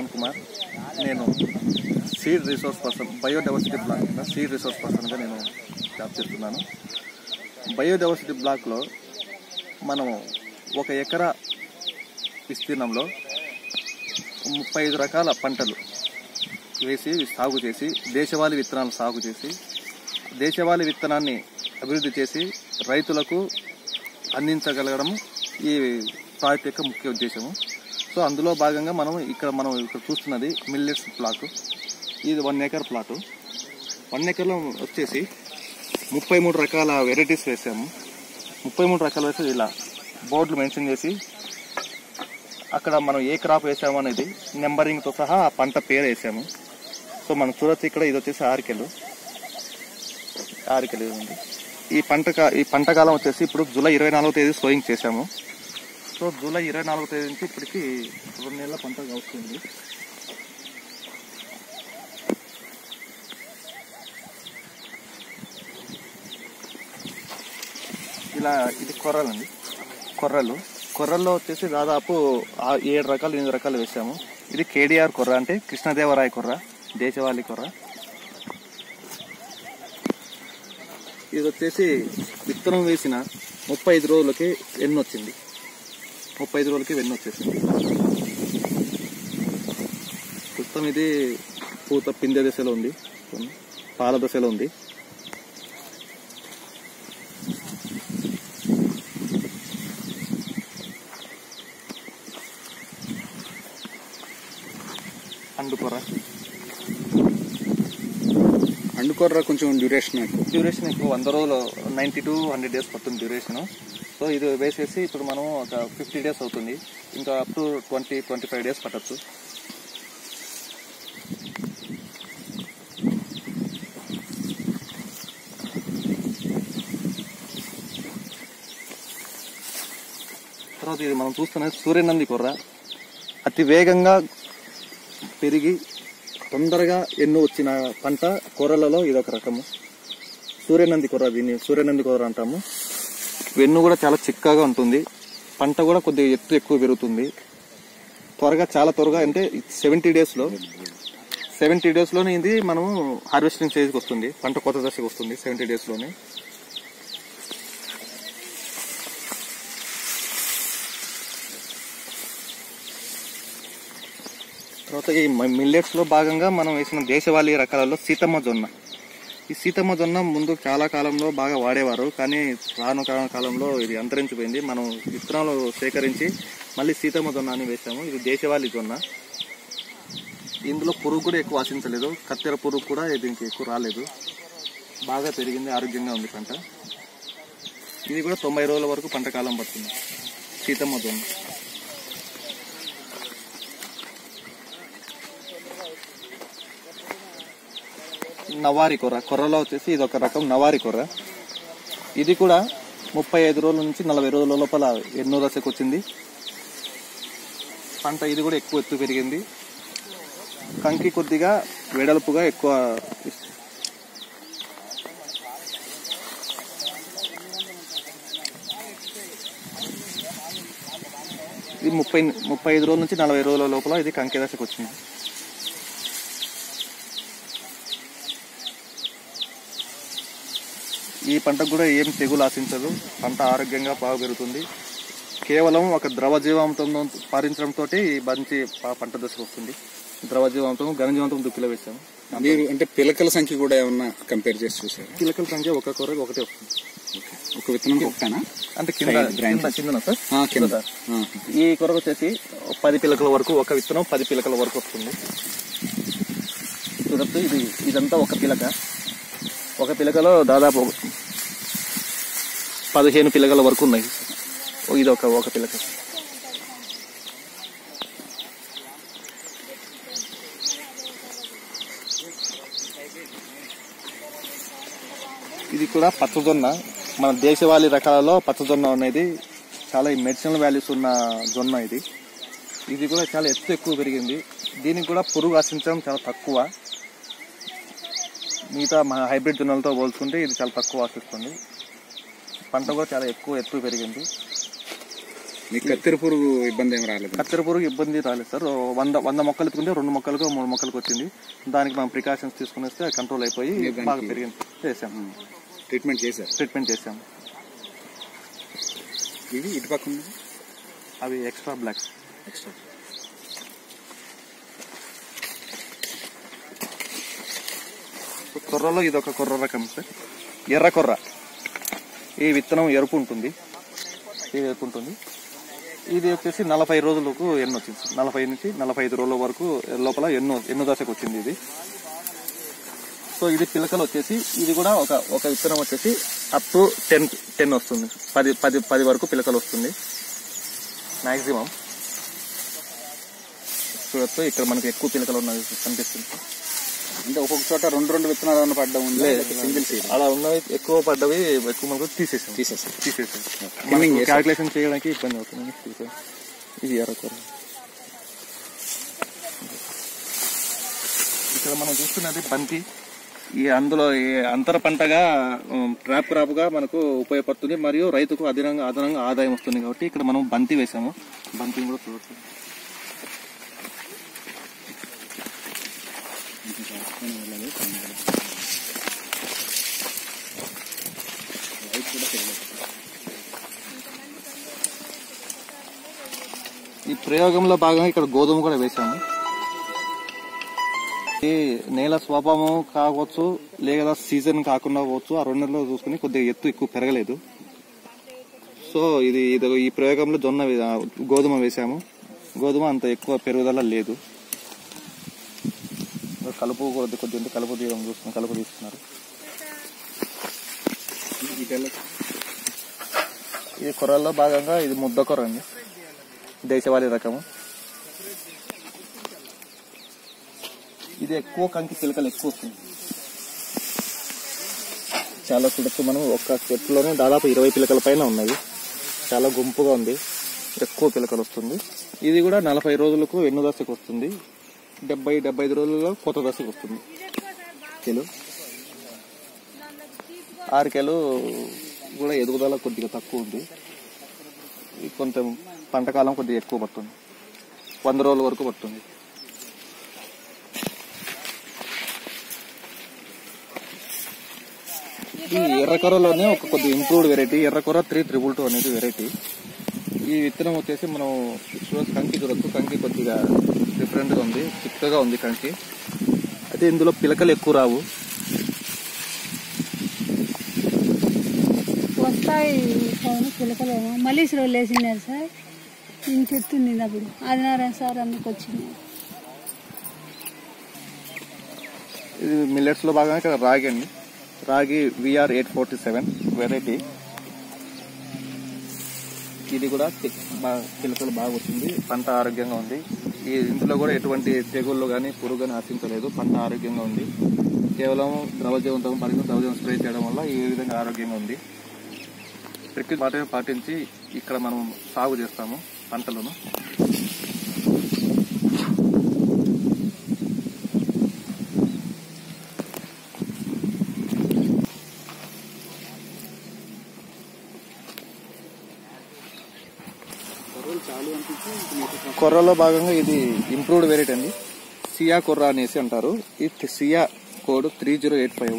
అరుణ్ కుమార్ నేను seed resource person biodiversity block కింద seed resource పర్సన్గా నేను జాబ్ చేస్తున్నాను బయోడైవర్సిటీ బ్లాక్లో మనం ఒక ఎకరా విస్తీర్ణంలో ముప్పై ఐదు రకాల పంటలు వేసి సాగు చేసి దేశవాళీ విత్తనాలు సాగు చేసి దేశవాళీ విత్తనాన్ని అభివృద్ధి చేసి రైతులకు అందించగలగడం ఈ ప్రాజెక్ట్ యొక్క ముఖ్య ఉద్దేశము సో అందులో భాగంగా మనం ఇక్కడ మనం ఇక్కడ చూస్తున్నది మిల్లెట్స్ ప్లాట్ ఇది వన్ ఏకర్ ప్లాట్ వన్ ఏకర్లో వచ్చేసి ముప్పై మూడు రకాల వెరైటీస్ వేసాము ముప్పై మూడు రకాలు వేసి ఇలా బోర్డులు మెన్షన్ చేసి అక్కడ మనం ఏ క్రాప్ వేసాము అనేది నెంబరింగ్తో సహా ఆ పంట పేరు వేసాము సో మనం చూడొచ్చు ఇక్కడ ఇది వచ్చేసి ఆరికెలు ఆరికెలు ఇది ఉంది ఈ పంట కా- ఈ పంట కాలం వచ్చేసి ఇప్పుడు జూలై ఇరవై నాలుగో తేదీ సోయింగ్ చేసాము సో జూలై ఇరవై నాలుగో తేదీ నుంచి ఇప్పటికి రెండు నెలల పంట వస్తుంది ఇలా ఇది కొర్రలండి కొర్రలు కొర్రల్లో వచ్చేసి దాదాపు ఆ- ఏడు రకాలు ఎనిమిది రకాలు వేసాము ఇది కేడిఆర్ కొర్ర అంటే కృష్ణదేవరాయ కొర్ర దేశవాళీ కొర్ర ఇది వచ్చేసి విత్తనం వేసిన ముప్పై ఐదు రోజులకి వెన్ను వచ్చింది ముప్పై ఐదు రోజులకి వెన్ను వచ్చేసింది ప్రస్తుతం ఇది పూత పిందె దశలో ఉంది పాల దశలో ఉంది అండుకొర అండుకోర్ర కొంచెం డ్యూరేషన్ ఎక్కువ డ్యూరేషన్ ఎక్కువ వంద రోజులు నైంటీ టు హండ్రెడ్ డేస్ పడుతుంది డ్యూరేషన్ సో ఇది వేసేసి ఇప్పుడు మనం ఒక ఫిఫ్టీ డేస్ అవుతుంది ఇంకా up to twenty twenty five days పట్టచ్చు తర్వాత ఇది మనం చూస్తున్నది సూర్యనంది కొర్ర అతి వేగంగా పెరిగి తొందరగా ఎన్నో వచ్చిన పంట కూరలలో ఇదొక రకము సూర్యనంది కూర దీన్ని సూర్యనంది కూర అంటాము వెన్ను కూడా చాలా చిక్కగా ఉంటుంది పంట కూడా కొద్దిగా ఎత్తు ఎక్కువ పెరుగుతుంది త్వరగా చాలా త్వరగా అంటే సెవెంటీ డేస్లో సెవెంటీ డేస్లోనే ఇది మనం హార్వెస్టింగ్ స్టేజ్కి వస్తుంది పంట కొత్త దశకు వస్తుంది సెవెంటీ డేస్లోనే తర్వాత ఈ మిల్లెట్స్ లో భాగంగా మనం వేసిన దేశవాళీ రకాలలో సీతమ్మ జొన్న ఈ సీతమ్మ జొన్న ముందు చాలా కాలంలో బాగా వాడేవారు కానీ రాను కాలం కాలంలో ఇది అంతరించిపోయింది మనం విత్తనాలు సేకరించి మళ్ళీ సీతమ్మ జొన్న అని వేసాము ఇది దేశవాళీ జొన్న ఇందులో పురుగు కూడా ఎక్కువ ఆశించలేదు కత్తెర పురుగు కూడా దీనికి ఎక్కువ రాలేదు బాగా పెరిగింది ఆరోగ్యంగా ఉంది పంట ఇది కూడా తొంభై రోజుల వరకు పంట కాలం పడుతుంది సీతమ్మ జొన్న నవారి కొర్ర కొర్రలో వచ్చేసి ఇది ఒక రకం నవారి కొర్ర ఇది కూడా ముప్పై ఐదు రోజుల నుంచి నలభై రోజుల లోపల ఎన్నో దశకు వచ్చింది పంట ఇది కూడా ఎక్కువ ఎత్తు పెరిగింది కంకి కొద్దిగా వెడల్పుగా ఎక్కువ ఇస్తుంది. ఇది ముప్పై ముప్పై ఐదు రోజుల నుంచి నలభై రోజుల లోపల ఇది కంకి దశకు వచ్చింది ఈ పంటకు కూడా ఏం తెగులు ఆశించదు పంట ఆరోగ్యంగా బాగా పెరుగుతుంది కేవలం ఒక ద్రవ జీవామృతం పారించడంతో ఈ మంచి ప- పంట దశకు వస్తుంది ద్రవ జీవామృతం ఘనజీవామృతం దుక్కిలో వేసాము మీరు అంటే పిలకల సంఖ్య కూడా ఏమన్నా కంపేర్ చేసి చూసారా కిలకల సంఖ్య ఒక కూర ఒకటే వస్తుంది ఒక విత్తనం ఒకటేనా అంటే కింద Side branches. కింద కిందన సార్ ఆ, కింద సార్ ఆ, ఈ కొరకు వచ్చేసి పది పిలకల వరకు ఒక విత్తనం పది పిలకల వరకు వస్తుంది చూడొచ్చు ఇది ఇదంతా ఒక పిలక ఒక పిలకలో దాదాపు ఒక పదిహేను పిలకల వరకు ఉన్నాయి ఓ, ఇది ఒక ఒక పిలక ఇది కూడా పచ్చజొన్న మన దేశవాళీ రకాలలో పచ్చజొన్న అనేది చాలా మెడిసినల్ వాల్యూస్ ఉన్న జొన్న ఇది ఇది కూడా చాలా ఎత్తు ఎక్కువ పెరిగింది దీనికి కూడా పురుగు ఆశించడం చాలా తక్కువ మిగతా మన హైబ్రిడ్ జొన్నలతో పోల్చుకుంటే ఇది చాలా తక్కువ ఆశిస్తుంది పంట కూడా చాలా ఎక్కువ ఎత్తు పెరిగింది మీకు కత్తెర పురుగు ఇబ్బంది ఏమి రాలేదు కత్తెర పురుగు ఇబ్బంది రాలేదు సార్ వంద వంద మొక్కలు ఎత్తుకుంటే రెండు మొక్కలకు మూడు మొక్కలకు వచ్చింది దానికి మనం ప్రికాషన్స్ తీసుకుని వస్తే కంట్రోల్ అయిపోయి బాగా పెరిగింది చేసాం ట్రీట్మెంట్ చేశారు ట్రీట్మెంట్ చేసాం ఇవి ఇటు పక్క ఉన్నది అవి ఎక్స్ట్రా బ్లాక్ ఎక్స్ట్రా కొర్రలో ఇది ఒక కొర్ర రకం సార్ ఎర్ర కొర్ర ఈ విత్తనం ఎరుపు ఉంటుంది ఇది ఎరుపు ఉంటుంది ఇది వచ్చేసి నలభై రోజులకు ఎన్ను వచ్చింది సార్. నలభై నుంచి నలభై ఐదు రోజుల వరకు లోపల ఎన్నో ఎన్ను దశకు వచ్చింది ఇది సో ఇది పిలకలు వచ్చేసి ఇది కూడా ఒక ఒక విత్తనం వచ్చేసి అప్ టు టెన్ టెన్ వస్తుంది పది పది పది వరకు పిలకలు వస్తుంది మాక్సిమం చూడొచ్చు ఇక్కడ మనకి ఎక్కువ పిలకలు ఉన్నది కనిపిస్తుంది సార్. అంటే ఒక్కొక్క చోట రెండు రెండు విత్తనాలు ఏమైనా పడ్డం ఉంది సింగిల్ సీడ్ అలా ఉన్నవి ఎక్కువ పడ్డవి ఎక్కువ మనకు తీసేసాం తీసేసారు తీసేసాం Trimming చేసాం. క్యాల్కులేషన్ చేయడానికి ఇబ్బంది అవుతుంది తీసాం ఇది ఎర్రకూర ఇక్కడ మనం చూస్తున్నది బంతి ఈ అందులో ఈ అంతర పంటగా ట్రాప్ క్రాప్ గా మనకు ఉపయోగపడుతుంది మరియు రైతుకు అదనంగా అదనంగా ఆదాయం వస్తుంది కాబట్టి ఇక్కడ మనం బంతి వేసాము బంతిని కూడా చూడవచ్చు ఈ ప్రయోగంలో భాగంగా ఇక్కడ గోధుమ కూడా వేసాము ఈ నేల స్వభావం కావచ్చు లేదా సీజన్ కాకుండా పోవచ్చు ఆ రెండులో చూసుకుని కొద్దిగా ఎత్తు ఎక్కువ పెరగలేదు సో ఇది ఇది ఈ ప్రయోగంలో జొన్న వే- ఆ, గోధుమ వేసాము గోధుమ అంత ఎక్కువ పెరుగుదల లేదు కలుపు కొద్ది కొద్ది ఉంటే కలుపు తీయడం చూస్తున్నాం కలుపు తీస్తున్నారు ఇది కొర్రల్లో భాగంగా ఇది ముద్ద కొర్ర అండి దేశవాళీ రకము ఇది ఎక్కువ కంకి పిలకలు ఎక్కువ వస్తుంది చాలా చూడొచ్చు మనం ఒక్క చెట్టులోనే దాదాపు ఇరవై పిలకల పైన ఉన్నాయి చాలా గుంపుగా ఉంది ఎక్కువ పిలకలు వస్తుంది ఇది కూడా నలభై రోజులకు ఎన్నో దశకు వస్తుంది డెబ్బై డెబ్బై ఐదు రోజుల్లో కొత్త దశకు వస్తుంది కిలో ఆరుకెలు కూడా ఎదుగుదల కొద్దిగా తక్కువ ఉంది ఇది కొంచెం పంటకాలం కొద్దిగా ఎక్కువ పడుతుంది వంద రోజుల వరకు పడుతుంది ఈ ఎర్రకొరలోనే ఒక కొద్ది ఇంప్రూవ్డ్ వెరైటీ ఎర్రకొర త్రీ ట్రిపుల్ టూ అనేది వెరైటీ ఈ విత్తనం వచ్చేసి మనం చూడొచ్చు కంకి చూడొచ్చు కంకి కొద్దిగా డిఫరెంట్ గా ఉంది చిక్కగా ఉంది కంకి అయితే ఇందులో పిలకలు ఎక్కువ రావు వస్తాయి పవన్ పిలకలేమో మళ్ళీ రోజులు వేసినారు సార్ నేను చెప్తుంది అప్పుడు ఆదినారాయణ సార్ అందుకు వచ్చింది ఇది మిల్లెట్స్ లో భాగంగా ఇక్కడ రాగి అండి ragi VR eight forty seven variety ఇది కూడా చి- బా- పిలకలు బాగా వచ్చింది పంట ఆరోగ్యంగా ఉంది ఈ ఇందులో కూడా ఎటువంటి తెగుళ్ళు కానీ పురుగు కానీ ఆశించలేదు పంట ఆరోగ్యంగా ఉంది కేవలం ద్రవజీవంతం పరిగణ ద్రవజీవం స్ప్రే చేయడం వల్ల ఈ విధంగా ఆరోగ్యంగా ఉంది ప్రకృతి మాటనే పాటించి ఇక్కడ మనం సాగు చేస్తాము పంటలను కొర్రలో భాగంగా ఇది ఇంప్రూవ్డ్ వెరైటీ అండి సియా కొర్ర అనేసి అంటారు ఈ SIA code three zero eight five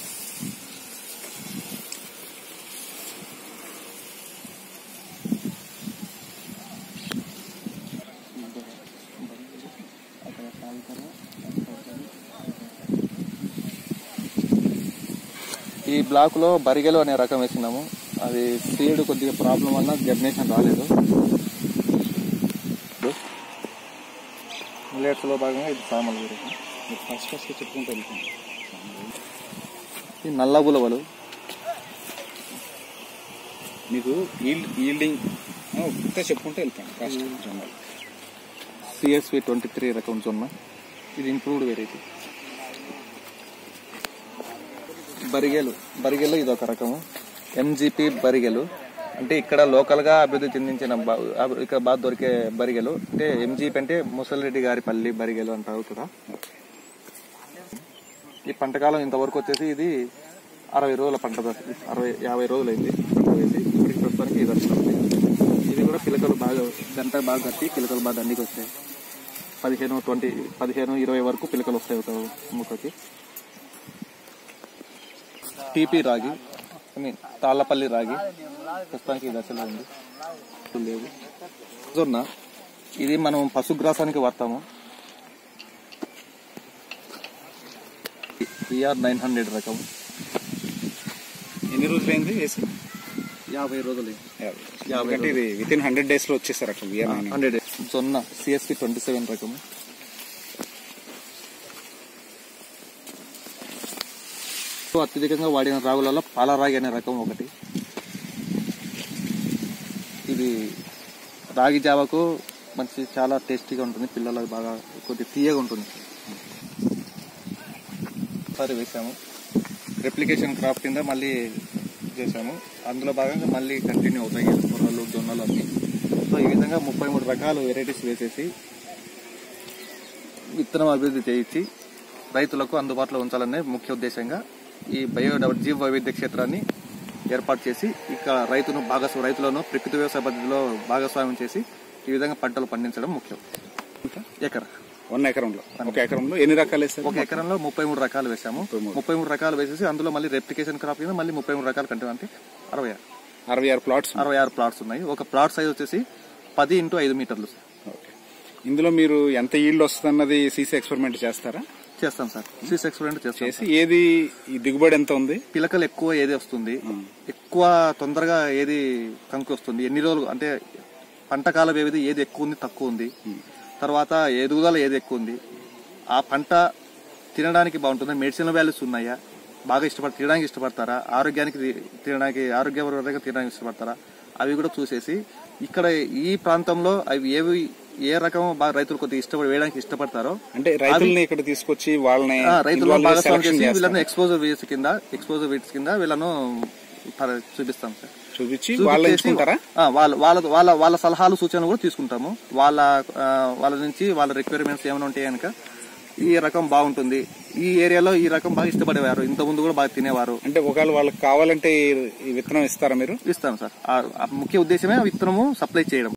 ఈ బ్లాక్ లో బరిగెలు అనే రకం వేసినాము అది సీడ్ కొద్దిగా ప్రాబ్లం వల్ల జర్మినేషన్ రాలేదు మిల్లెట్స్ లో భాగంగా ఇది సామలు వెరైటీ ఫస్ట్ ఫస్ట్ చెప్పుకుంటూ వెళ్తాం ఈ నల్ల ఉలవలు మీకు ఈల్డ్ ఈల్డింగ్ ఇంకా చెప్పుకుంటూ వెళ్తాం ఫస్ట్ జొన్నలు సిఎస్వి ట్వంటీ త్రీ రకం జొన్న ఇది ఇంప్రూవ్డ్ వెరైటీ బరిగెలు బరిగెలు ఇది ఒక రకము ఎంజిపి బరిగెలు అంటే ఇక్కడ లోకల్ గా అభివృద్ధి చెందించిన బా- అబ్- ఇక్కడ బాగా దొరికే బరిగెలు అంటే ఎంజీపీ అంటే ముసలిరెడ్డి గారి పల్లి బరిగెలు అంటారు ఇక్కడ ఈ పంటకాలం ఇంతవరకు వచ్చేసి ఇది అరవై రోజుల పంట దశ అరవై యాభై రోజులు అయింది పంట వేసి ఇప్పటికి ప్రస్తుతానికి ఇది వస్తుంది ఇది కూడా పిలకలు బాగా గంట బాగా కట్టి పిలకలు బాగా దండికి వస్తాయి పదిహేను ట్వంటీ పదిహేను ఇరవై వరకు పిలకలు వస్తాయి ఒక ముక్కకి టీపీ రాగి ఐ మీన్ తాళ్ళపల్లి రాగి ప్రస్తుతానికి ఈ దశలో ఉంది ఇప్పుడు లేవు జొన్న ఇది మనం పశుగ్రాసానికి వాడతాము ఈఆర్ నైన్ హండ్రెడ్ రకం ఎన్ని రోజులైంది వేసి యాభై రోజులు యాభై ఎందుకంటే ఇది విత్ ఇన్ హండ్రెడ్ డేస్ లో వచ్చేసారు అట్లా వియర్ నైన్ హండ్రెడ్ జొన్న సిఎస్పి ట్వంటీ సెవెన్ రకము సో అత్యధికంగా వాడిన రాగులలో పాలరాగి అనే రకం ఒకటి ఇది రాగి జావకు మంచి చాలా టేస్టీగా ఉంటుంది పిల్లలకు బాగా కొద్ది తీయగా ఉంటుంది సరే వేసాము రెప్లికేషన్ క్రాప్ కింద మళ్ళీ చేసాము అందులో భాగంగా మళ్ళీ కంటిన్యూ అవుతాయి కొర్రలు జొన్నలు అన్నీ సో ఈ విధంగా ముప్పై మూడు రకాలు వెరైటీస్ వేసేసి విత్తనం అభివృద్ధి చేయించి రైతులకు అందుబాటులో ఉంచాలనే ముఖ్య ఉద్దేశంగా ఈ బయో జీవ వైవిధ్య క్షేత్రాన్ని ఏర్పాటు చేసి ఇక్కడ రైతును భాగస్వామి రైతులను ప్రకృతి వ్యవసాయ పద్ధతిలో భాగస్వామ్యం చేసి ఈ విధంగా పంటలు పండించడం ముఖ్యం ఎకర వన్ ఎకరంలో ఒక ఎకరంలో ఎన్ని రకాలు వేస్తారు ఒక ఎకరంలో ముప్పై మూడు రకాలు వేసాము ముప్పై మూడు రకాలు వేసేసి అందులో మళ్ళీ రెప్లికేషన్ క్రాప్ కింద మళ్ళీ ముప్పై మూడు రకాలు కంటే అంటే అరవై ఆరు అరవై ఆరు ప్లాట్స్ అరవై ఆరు ప్లాట్స్ ఉన్నాయి ఒక ప్లాట్ సైజ్ వచ్చేసి పది ఇంటూ ఐదు మీటర్లు ఓకే ఇందులో మీరు ఎంత ఈల్డ్ వస్తుందన్నది సీసీ ఎక్స్పెరిమెంట్ చేస్తారా చేస్తాం సార్ సీస్ ఎక్స్పెరిమెంట్ చేస్తాం చేసి ఏది ఈ దిగుబడి ఎంత ఉంది పిలకలు ఎక్కువ ఏది వస్తుంది ఎక్కువ తొందరగా ఏది కంకి వస్తుంది ఎన్ని రోజులు అంటే పంట కాలం ఏది ఏది ఎక్కువ ఉంది తక్కువ ఉంది తర్వాత ఎదుగుదల ఏది ఎక్కువ ఉంది ఆ పంట తినడానికి బాగుంటుంది మెడిసినల్ వాల్యూస్ ఉన్నాయా బాగా ఇష్టపడ తినడానికి ఇష్టపడతారా ఆరోగ్యానికి తి- తినడానికి ఆరోగ్యపరంగా తినడానికి ఇష్టపడతారా అవి కూడా చూసేసి ఇక్కడ ఈ ప్రాంతంలో అవి ఏవి ఏ రకం బాగా రైతులు కొద్దిగా ఇష్టపడి వేయడానికి ఇష్టపడతారో అంటే రైతుల్ని ఇక్కడ తీసుకొచ్చి వాళ్ళని ఆ, రైతులను involve చేసి భాగస్వామ్యం selection చేసి చేస్తారు. వీళ్ళను ఎక్స్పోజర్ వీడ్స్ కింద ఎక్స్పోజర్ వీడ్స్ కింద వీళ్ళను పర- చూపిస్తాం సార్ చూపించి వాళ్ళు చూపించేసి, ఎంచుకుంటారా ఆ, వాళ్ళ వాళ్ళ వాళ్ళ వాళ్ళ సలహాలు సూచనలు కూడా తీసుకుంటాము వాళ్ళ ఆ, వాళ్ళ నుంచి వాళ్ళ రిక్వైర్మెంట్స్ ఏమైనా ఉంటాయి కనుక ఈ రకం బాగుంటుంది ఈ ఏరియాలో ఈ రకం బాగా ఇష్టపడేవారు ఇంత ముందు కూడా బాగా తినేవారు అంటే ఒకవేళ వాళ్ళకి కావాలంటే ఈ- ఈ విత్తనం ఇస్తారా మీరు ఇస్తాం సార్ ఆ- ఆ ముఖ్య ఉద్దేశమే ఆ విత్తనము సప్లై చేయడం